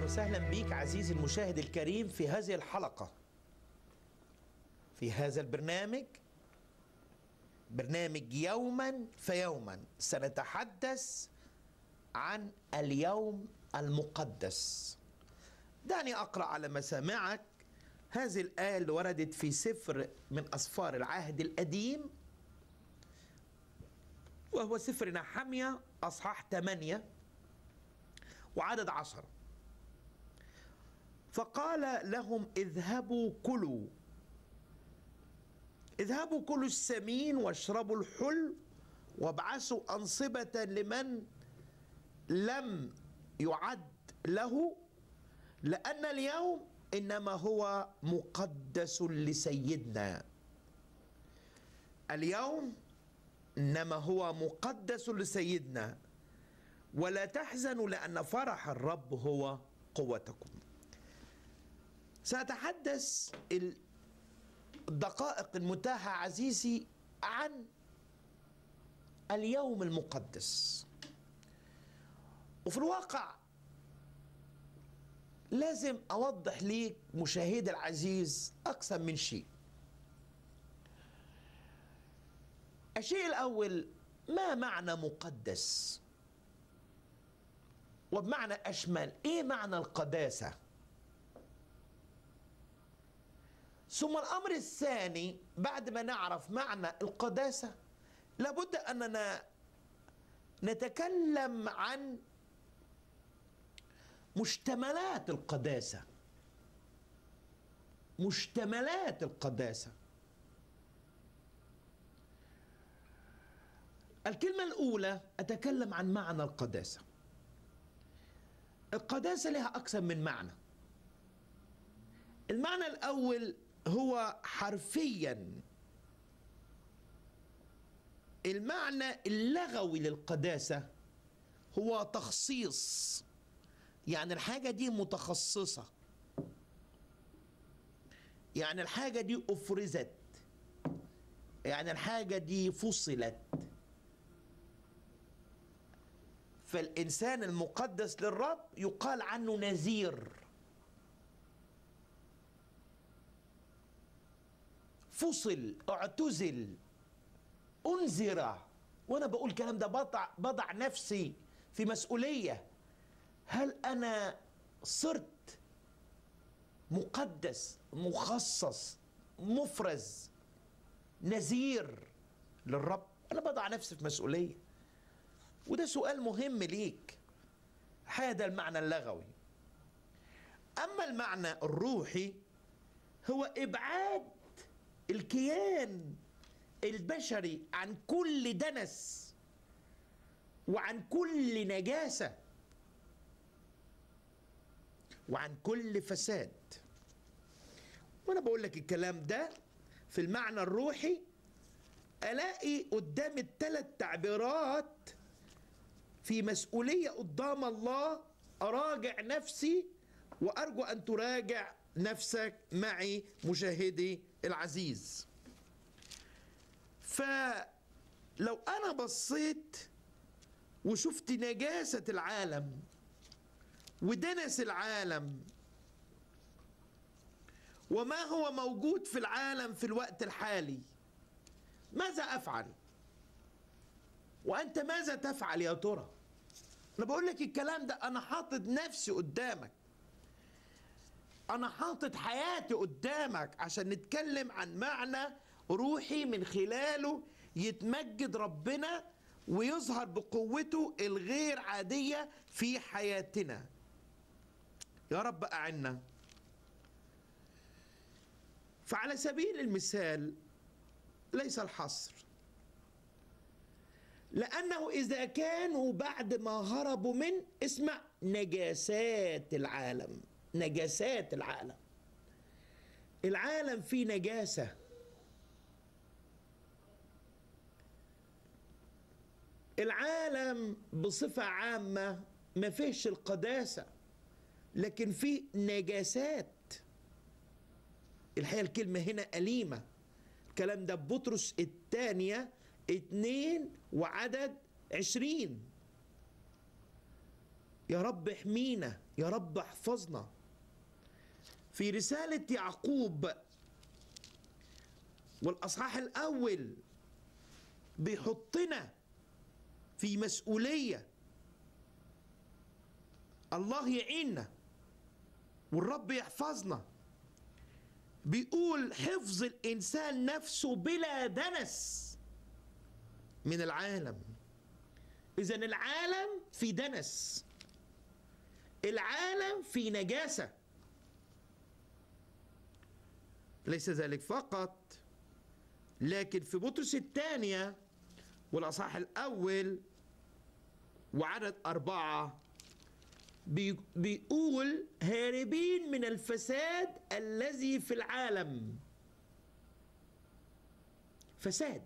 وسهلا بك عزيزي المشاهد الكريم في هذه الحلقة في هذا البرنامج برنامج يوما فيوما سنتحدث عن اليوم المقدس دعني أقرأ على مسامعك هذه الآية اللي وردت في سفر من أسفار العهد القديم وهو سفر نحمية أصحاح 8 وعدد عشرة فقال لهم اذهبوا كلوا اذهبوا كلوا السمين واشربوا الحل وابعثوا أنصبة لمن لم يعد له لأن اليوم إنما هو مقدس لسيدنا اليوم إنما هو مقدس لسيدنا ولا تحزنوا لأن فرح الرب هو قوتكم سأتحدث الدقائق المتاحة عزيزي عن اليوم المقدس وفي الواقع لازم أوضح ليك مشاهدي العزيز أكثر من شيء الشيء الأول ما معنى مقدس وبمعنى أشمل إيه معنى القداسة ثم الأمر الثاني بعد ما نعرف معنى القداسة لابد أننا نتكلم عن مشتملات القداسة مشتملات القداسة الكلمة الأولى أتكلم عن معنى القداسة القداسة لها أكثر من معنى المعنى الأول هو حرفيا المعنى اللغوي للقداسة هو تخصيص يعني الحاجة دي متخصصة يعني الحاجة دي أفرزت يعني الحاجة دي فصلت فالإنسان المقدس للرب يقال عنه نذير فصل اعتزل انذر وانا بقول الكلام ده بضع بضع نفسي في مسؤوليه هل انا صرت مقدس مخصص مفرز نذير للرب انا بضع نفسي في مسؤوليه وده سؤال مهم ليك هذا المعنى اللغوي اما المعنى الروحي هو ابعاد الكيان البشري عن كل دنس وعن كل نجاسه وعن كل فساد وانا بقول لك الكلام ده في المعنى الروحي الاقي قدام الثلاث تعبيرات في مسؤوليه قدام الله اراجع نفسي وارجو ان تراجع نفسك معي مشاهدي العزيز فلو انا بصيت وشفت نجاسه العالم ودنس العالم وما هو موجود في العالم في الوقت الحالي ماذا افعل وانت ماذا تفعل يا ترى انا بقول لك الكلام ده انا حاطط نفسي قدامك انا حاطط حياتي قدامك عشان نتكلم عن معنى روحي من خلاله يتمجد ربنا ويظهر بقوته الغير عاديه في حياتنا يا رب أعنا فعلى سبيل المثال ليس الحصر لأنه إذا كانوا بعد ما هربوا من اسمع نجاسات العالم نجاسات العالم العالم فيه نجاسة العالم بصفة عامة ما فيهش القداسة لكن في نجاسات الحقيقة الكلمة هنا أليمة الكلام ده بطرس الثانية اتنين وعدد عشرين يا رب احمينا يا رب احفظنا في رسالة يعقوب والأصحاح الأول بيحطنا في مسؤولية الله يعيننا والرب يحفظنا بيقول حفظ الإنسان نفسه بلا دنس من العالم إذا العالم في دنس العالم في نجاسة ليس ذلك فقط لكن في بطرس الثانية والأصحاح الأول وعدد أربعة بي- بيقول هاربين من الفساد الذي في العالم فساد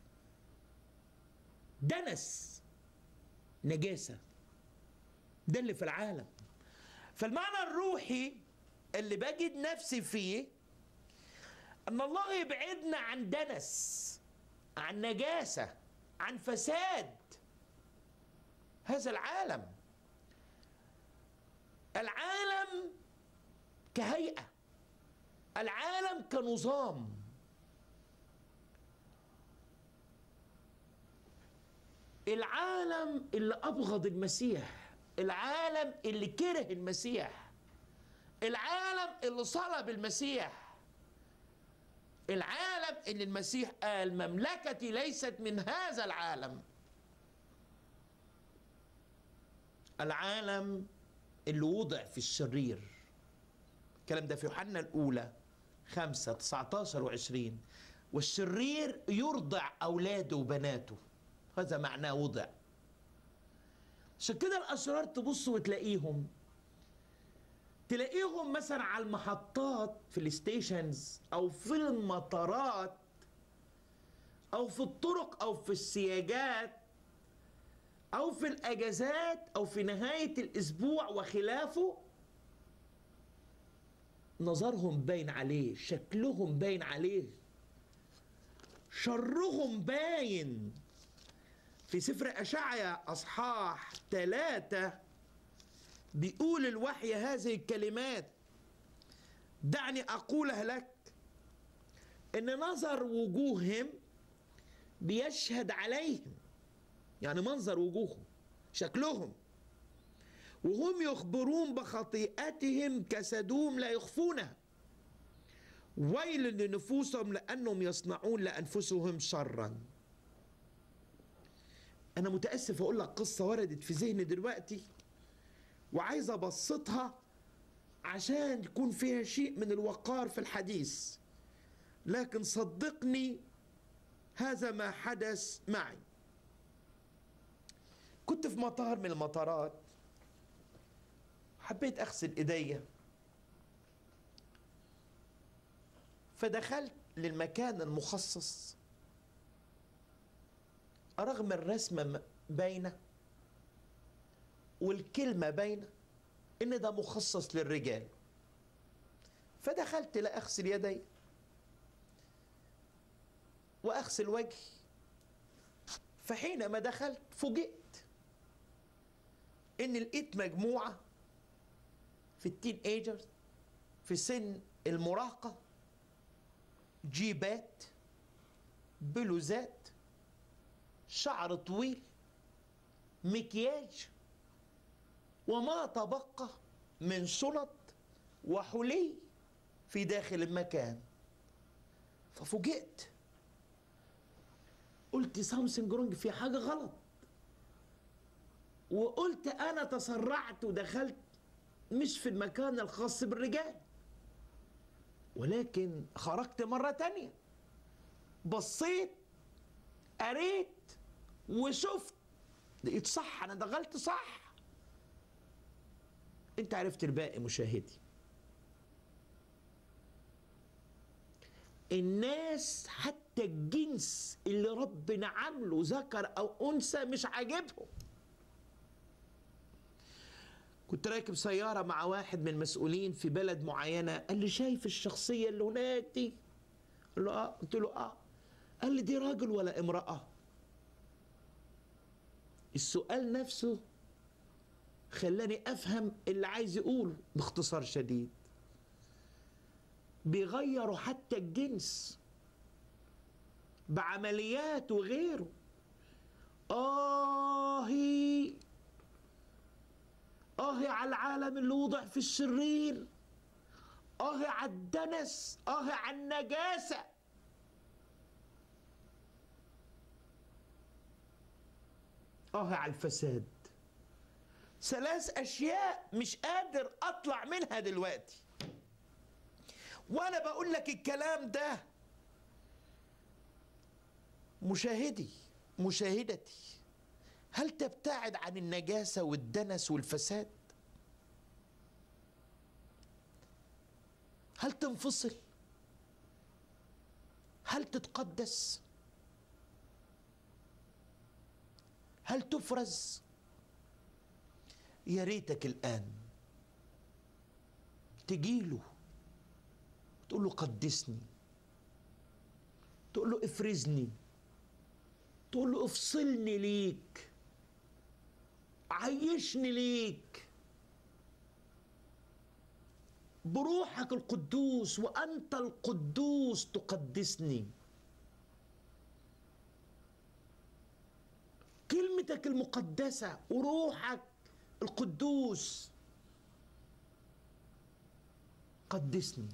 دنس نجاسة ده اللي في العالم فالمعنى الروحي اللي بجد نفسي فيه ان الله يبعدنا عن دنس عن نجاسة عن فساد هذا العالم العالم كهيئة العالم كنظام العالم اللي أبغض المسيح العالم اللي كره المسيح العالم اللي صلب المسيح العالم اللي المسيح قال مملكتي ليست من هذا العالم العالم اللي وضع في الشرير الكلام ده في يوحنا الأولى خمسة 19 و20 والشرير يرضع أولاده وبناته هذا معناه وضع عشان كده الأشرار تبص وتلاقيهم تلاقيهم مثلا على المحطات في الستيشنز أو في المطارات أو في الطرق أو في السياجات أو في الأجازات أو في نهاية الأسبوع وخلافه نظرهم باين عليه شكلهم باين عليه شرهم باين في سفر أشعيا أصحاح ثلاثة بيقول الوحي هذه الكلمات دعني أقولها لك إن نظر وجوههم بيشهد عليهم يعني منظر وجوههم شكلهم وهم يخبرون بخطيئتهم كسدوم لا يخفونها ويل لنفوسهم لأنهم يصنعون لأنفسهم شرا أنا متأسف أقول لك قصة وردت في ذهني دلوقتي وعايز أبسطها عشان يكون فيها شيء من الوقار في الحديث لكن صدقني هذا ما حدث معي كنت في مطار من المطارات حبيت اغسل ايديا فدخلت للمكان المخصص رغم الرسمة م- باينة والكلمة باينة إن ده مخصص للرجال فدخلت لأغسل يدي وأغسل وجهي فحينما دخلت فوجئت إن لقيت مجموعة في التين ايجرز في سن المراهقة جيبات بلوزات شعر طويل مكياج وما تبقى من شنط وحلي في داخل المكان ففوجئت قلت سامسونج رونج في حاجة غلط وقلت أنا تسرعت ودخلت مش في المكان الخاص بالرجال ولكن خرجت مرة تانية بصيت قريت وشفت لقيت صح أنا دخلت صح أنت عرفت الباقي مشاهدي الناس حتى الجنس اللي ربنا عامله ذكر أو أنثى مش عاجبهم كنت راكب سيارة مع واحد من المسؤولين في بلد معينة قال لي شايف الشخصية اللي هناك دي قال له اه قلت له اه قال لي دي راجل ولا امرأة السؤال نفسه خلاني افهم اللي عايز يقوله باختصار شديد بيغيروا حتى الجنس بعمليات وغيره آهي آهي على العالم اللي وضع في الشرير آهي على الدنس آهي على النجاسة آهي على الفساد ثلاث أشياء مش قادر أطلع منها دلوقتي وأنا بقول لك الكلام ده مشاهدي مشاهدتي هل تبتعد عن النجاسة والدنس والفساد؟ هل تنفصل؟ هل تتقدس؟ هل تفرز؟ يا ريتك الآن تجيله تقول له قدسني تقول له افرزني تقول له افصلني ليك عيشني ليك بروحك القدوس وانت القدوس تقدسني كلمتك المقدسه وروحك القدوس قدسني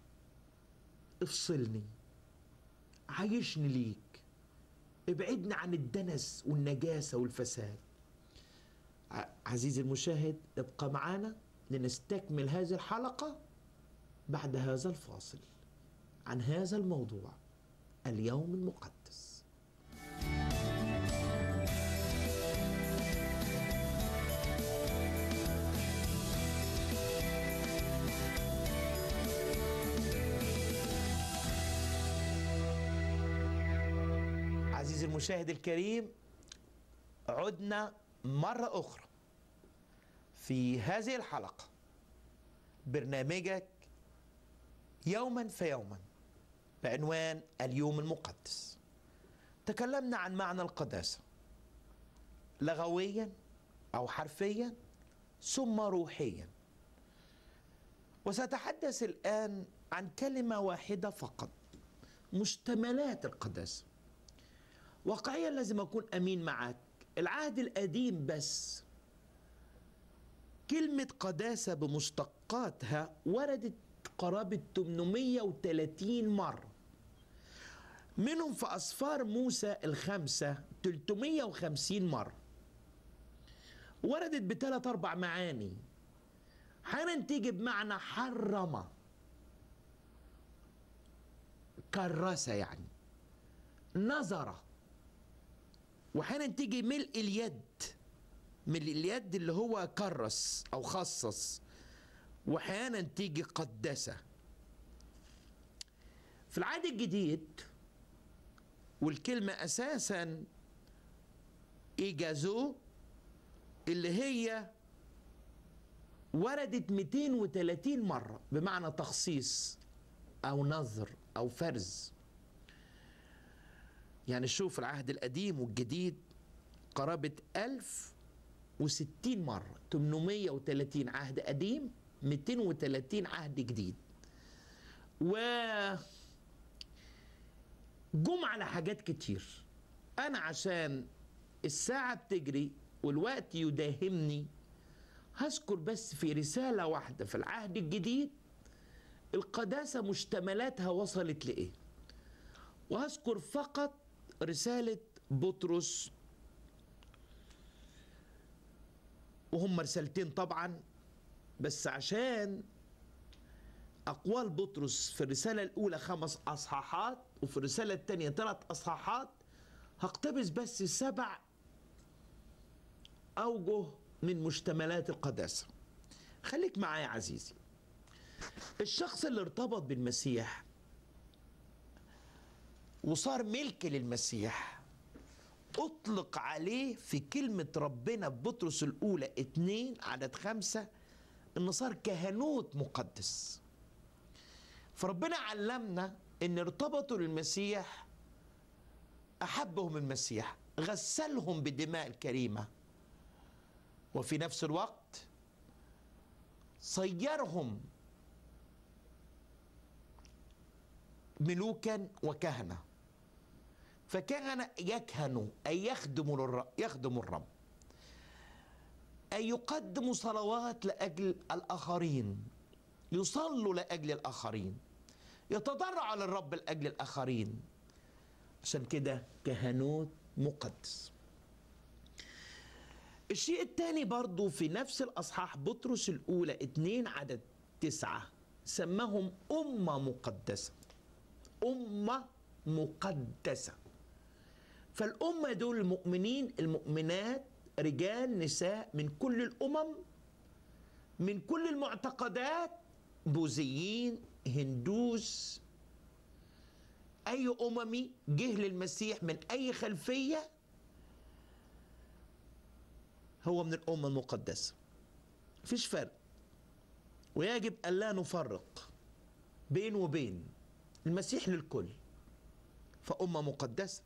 افصلني عيشني ليك ابعدنا عن الدنس والنجاسة والفساد عزيزي المشاهد ابقى معنا لنستكمل هذه الحلقة بعد هذا الفاصل عن هذا الموضوع اليوم المقدس عزيزي المشاهد الكريم عدنا مرة أخرى في هذه الحلقة برنامجك يوما فيوما بعنوان اليوم المقدس تكلمنا عن معنى القداسة لغويا أو حرفيا ثم روحيا وسأتحدث الآن عن كلمة واحدة فقط مشتملات القداسه واقعيا لازم اكون امين معاك العهد القديم بس كلمة قداسة بمشتقاتها وردت قرابة 830 مرة منهم في أسفار موسى الخمسة 350 مرة وردت بثلاث أربع معاني أحيانا تيجي بمعنى حرم كرس يعني نظر واحيانا تيجي ملء اليد ملء اليد اللي هو كرس او خصص واحيانا تيجي قدسه في العهد الجديد والكلمه اساسا ايجازو اللي هي وردت 230 مره بمعنى تخصيص او نظر او فرز يعني شوف العهد القديم والجديد قرابة ألف وستين مرة 830 عهد قديم 230 عهد جديد و جم على حاجات كتير أنا عشان الساعة بتجري والوقت يداهمني هذكر بس في رسالة واحدة في العهد الجديد القداسة مشتملاتها وصلت لإيه وهذكر فقط رسالة بطرس وهم رسالتين طبعا بس عشان أقوال بطرس في الرسالة الأولى خمس أصحاحات وفي الرسالة الثانية ثلاث أصحاحات هقتبس بس سبع أوجه من مشتملات القداسة خليك معايا يا عزيزي الشخص اللي ارتبط بالمسيح وصار ملك للمسيح اطلق عليه في كلمة ربنا بطرس الأولى اتنين عدد خمسة انه صار كهنوت مقدس فربنا علمنا ان ارتبطوا للمسيح احبهم المسيح غسلهم بدماء الكريمه وفي نفس الوقت صيرهم ملوكا وكهنه فكان يكهن أي يخدم للرب يخدم الرب أي يقدم صلوات لأجل الآخرين يصلوا لأجل الآخرين يتضرع للرب لأجل الآخرين عشان كده كهنوت مقدس الشيء الثاني برضو في نفس الأصحاح بطرس الأولى اتنين عدد تسعة سماهم أمة مقدسة أمة مقدسة فالأمة دول المؤمنين المؤمنات رجال نساء من كل الأمم من كل المعتقدات بوذيين هندوس أي أممي جه للمسيح من أي خلفية هو من الأمة المقدسة مفيش فرق ويجب ألا نفرق بين وبين المسيح للكل فأمة مقدسة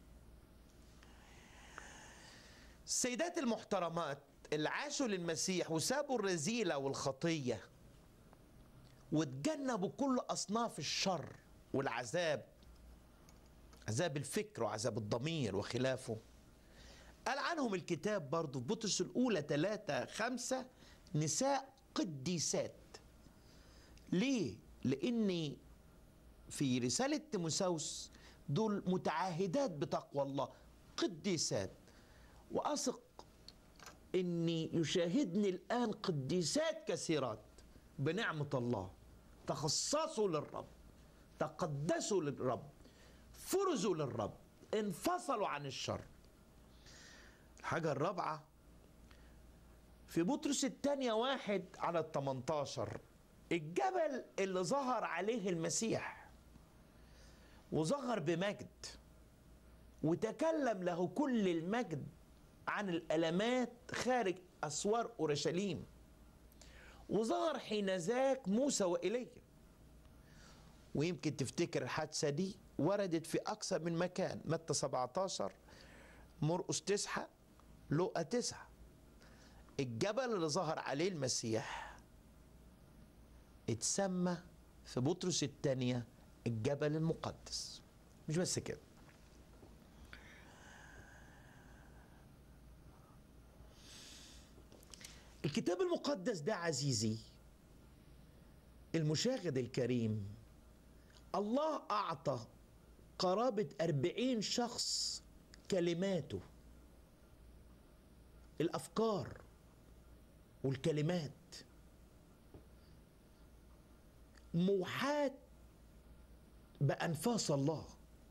السيدات المحترمات اللي عاشوا للمسيح وسابوا الرذيلة والخطية وتجنبوا كل أصناف الشر والعذاب عذاب الفكر وعذاب الضمير وخلافه قال عنهم الكتاب برضو في بطرس الأولى ثلاثة خمسة نساء قديسات ليه؟ لأن في رسالة تيموساوس دول متعاهدات بتقوى الله قديسات وأثق أني يشاهدني الآن قديسات كثيرات بنعمة الله تخصصوا للرب تقدسوا للرب فرزوا للرب انفصلوا عن الشر الحاجة الرابعة في بطرس الثانية واحد على التمنتاشر الجبل اللي ظهر عليه المسيح وظهر بمجد وتكلم له كل المجد عن الألمات خارج أسوار أورشليم وظهر حين ذاك موسى وإيليا ويمكن تفتكر الحادثة دي وردت في أكثر من مكان متى 17 مرقس 9 لقى 9 الجبل اللي ظهر عليه المسيح اتسمى في بطرس الثانية الجبل المقدس مش بس كده الكتاب المقدس ده عزيزي المشاهد الكريم الله أعطى قرابة أربعين شخص كلماته الأفكار والكلمات موحاة بأنفاس الله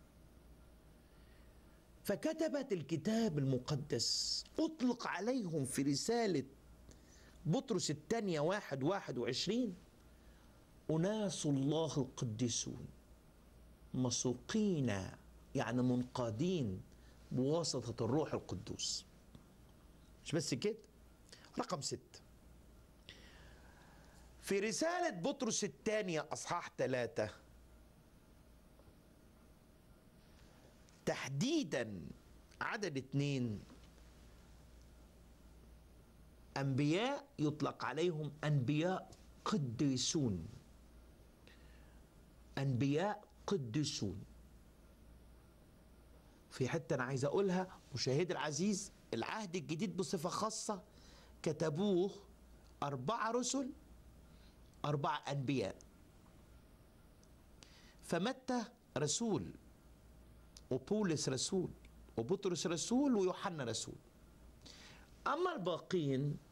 فكتبت الكتاب المقدس أطلق عليهم في رسالة بطرس الثانية واحد واحد وعشرين أناس الله القديسون مسوقين يعني منقادين بواسطة الروح القدوس مش بس كده رقم ستة في رسالة بطرس الثانية أصحاح ثلاثة تحديدا عدد اثنين أنبياء يطلق عليهم أنبياء قديسون أنبياء قديسون في حتة أنا عايز أقولها مشاهدي العزيز العهد الجديد بصفة خاصة كتبوه أربعة رسل أربعة أنبياء فمتى رسول وبولس رسول وبطرس رسول ويوحنا رسول أما الباقين